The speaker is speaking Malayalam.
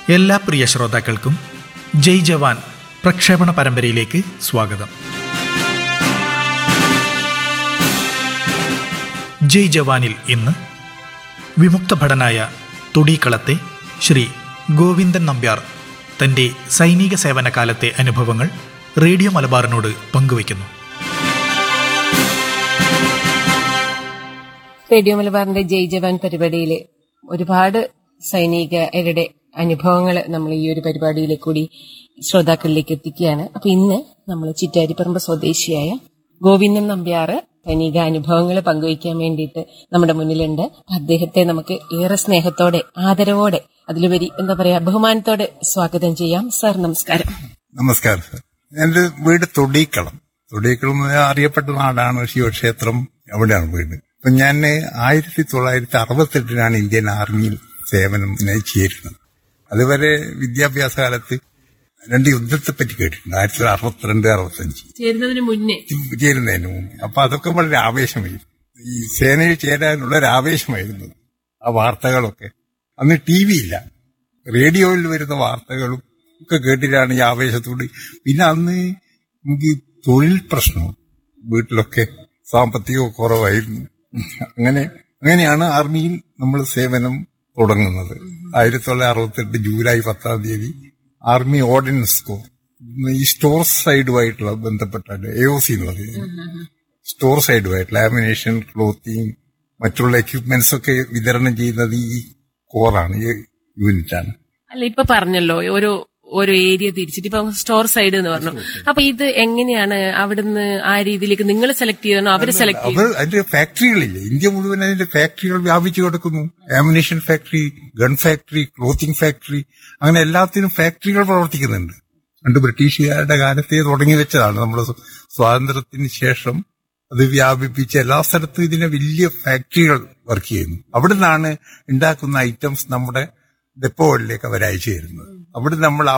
എല്ലാ പ്രിയ ശ്രോതാക്കൾക്കും ജയ് ജവാൻ പ്രക്ഷേപണ പരമ്പരയിലേക്ക് സ്വാഗതം ജയ് ജവാനിൽ ഇന്ന് വിമുക്ത ഭടനായ തുടിക്കളത്തെ ശ്രീ ഗോവിന്ദൻ നമ്പ്യാർ തന്റെ സൈനിക സേവന കാലത്തെ അനുഭവങ്ങൾ റേഡിയോ മലബാറിനോട് പങ്കുവയ്ക്കുന്നു റേഡിയോ മലബാറിന്റെ ജയ് ജവാൻ പരിപാടിയിൽ ഒരുപാട് സൈനികരുടെ അനുഭവങ്ങൾ നമ്മൾ ഈ ഒരു പരിപാടിയിലെ കൂടി ശ്രോതാക്കളിലേക്ക് എത്തിക്കുകയാണ് അപ്പൊ ഇന്ന് നമ്മൾ ചിറ്റാരിപ്പറമ്പ് സ്വദേശിയായ ഗോവിന്ദൻ നമ്പ്യാറ് സൈനിക അനുഭവങ്ങൾ പങ്കുവയ്ക്കാൻ വേണ്ടിയിട്ട് നമ്മുടെ മുന്നിലുണ്ട് അപ്പൊ അദ്ദേഹത്തെ നമുക്ക് ഏറെ സ്നേഹത്തോടെ ആദരവോടെ അതിലുപരി എന്താ പറയാ ബഹുമാനത്തോടെ സ്വാഗതം ചെയ്യാം സാർ നമസ്കാരം നമസ്കാരം സർ എന്റെ വീട് തൊടീക്കളം തൊടീക്കളം എന്ന് അറിയപ്പെട്ട നാടാണ് ശിവക്ഷേത്രം അവിടെയാണ് വീട് അപ്പൊ ഞാൻ ആയിരത്തി തൊള്ളായിരത്തി അറുപത്തെട്ടിനാണ് ഇന്ത്യൻ ആർമിയിൽ സേവനം ചേരുന്നത് അതുവരെ വിദ്യാഭ്യാസ കാലത്ത് രണ്ട് യുദ്ധത്തെ പറ്റി കേട്ടിട്ടുണ്ട് ആയിരത്തി തൊള്ളായിരത്തി അറുപത്തിരണ്ട് അറുപത്തഞ്ച് ചേരുന്നതിന് മുന്നേ ചേരുന്നതിന് മുമ്പ് അപ്പൊ അതൊക്കെ വളരെ ആവേശമായിരുന്നു ഈ സേനയിൽ ചേരാനുള്ള ഒരു ആവേശമായിരുന്നു ആ വാർത്തകളൊക്കെ അന്ന് ടി വി ഇല്ല റേഡിയോയിൽ വരുന്ന വാർത്തകളും ഒക്കെ കേട്ടിട്ടാണ് ഈ ആവേശത്തോട് പിന്നെ അന്ന് നമുക്ക് ഈ തൊഴിൽ പ്രശ്നവും വീട്ടിലൊക്കെ സാമ്പത്തിക കുറവായിരുന്നു അങ്ങനെ അങ്ങനെയാണ് ആർമിയിൽ നമ്മൾ സേവനം തുടങ്ങുന്നത് ആയിരത്തി തൊള്ളായിരത്തി അറുപത്തെട്ട് ജൂലൈ പത്താം തീയതി ആർമി ഓർഡിനൻസ് കോർ ഈ സ്റ്റോർ സൈഡുമായിട്ടുള്ള ബന്ധപ്പെട്ട എ ഒ സി എന്ന് പറയുന്നത് സ്റ്റോർ സൈഡുമായിട്ട് ലാമിനേഷൻ ക്ലോത്തിങ് മറ്റുള്ള എക്യുപ്മെന്റ്സ് ഒക്കെ വിതരണം ചെയ്യുന്നത് ഈ കോറാണ് ഈ യൂണിറ്റാണ് അല്ല ഇപ്പൊ പറഞ്ഞല്ലോ ഓരോ ഓരോ ഏരിയ തിരിച്ചിട്ട് ഇപ്പൊ സ്റ്റോർ സൈഡ് എന്ന് പറഞ്ഞു അപ്പൊ ഇത് എങ്ങനെയാണ് അവിടുന്ന് ആ രീതിയിലേക്ക് നിങ്ങൾ സെലക്ട് ചെയ്യണോ അവര് സെലക്ട് ചെയ്യണോ അവർ അതിന്റെ ഫാക്ടറികളില്ലേ ഇന്ത്യ മുഴുവൻ അതിന്റെ ഫാക്ടറികൾ വ്യാപിച്ചു കിടക്കുന്നു ammunition factory gun factory clothing factory അങ്ങനെ എല്ലാത്തിനും ഫാക്ടറികൾ പ്രവർത്തിക്കുന്നുണ്ട് പണ്ട് ബ്രിട്ടീഷുകാരുടെ കാലത്തെ തുടങ്ങി വെച്ചതാണ് നമ്മുടെ സ്വ- സ്വാതന്ത്ര്യത്തിന് ശേഷം അത് വ്യാപിപ്പിച്ച് എല്ലാ സ്ഥലത്തും ഇതിനെ വലിയ ഫാക്ടറികൾ വർക്ക് ചെയ്യുന്നു അവിടെ നിന്നാണ് ഉണ്ടാക്കുന്ന ഐറ്റംസ് നമ്മുടെ ഡെപ്പോകളിലേക്ക് അവർ അയച്ചു തരുന്നത് അവിടെ നമ്മൾ